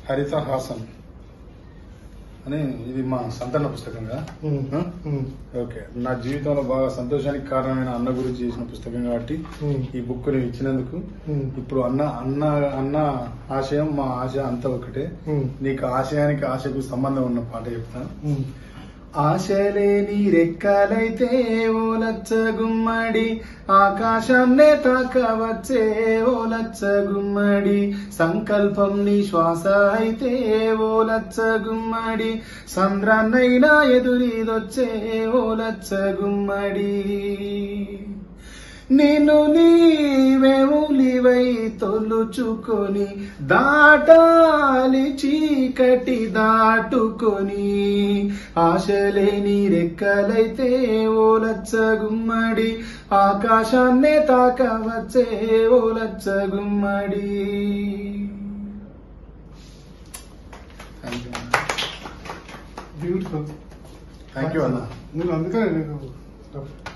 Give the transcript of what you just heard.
హరిత హాసన్ అని ఇది మా సంతాన పుస్తకంగా ఉమ్, ఆ? ఉమ్, ఓకే నా జీవితంలో బాగా సంతోషానికి కారణమైన అన్న గురించి చేసిన పుస్తకం కాబట్టి ఉమ్, ఈ బుక్ ని ఇచ్చినందుకు ఉమ్, ఇప్పుడు అన్న అన్న అన్న ఆశయం మా ఆశ అంతా ఒకటే ఉమ్, నీకు ఆశయానికి ఆశకు సంబంధం ఉన్న పాట చెప్తాను ఉమ్. ఆశలేని రెక్కలైతే ఓ లచ్చ గుమ్మడి ఆకాశాన్నే తాకవచ్చే ఓ లచ్చ గుమ్మడి సంకల్పం నీ శ్వాస అయితే ఓ లచ్చ గుమ్మడి సంద్రాన్నైనా ఎదురీదొచ్చే ఓ లచ్చ గుమ్మడి నిన్ను నీవే ఉలివై తొలుచుకొని దాటాలి చీకటి దాటుకొని ఆశలేని రెక్కలైతే ఓ లచ్చ గుమ్మడి ఆకాశాన్నే తాకవచ్చే ఓ లచ్చ గుమ్మడి బ్యూటిఫుల్ థ్యాంక్ యూ అన్న నువ్వు అందుకనే నేను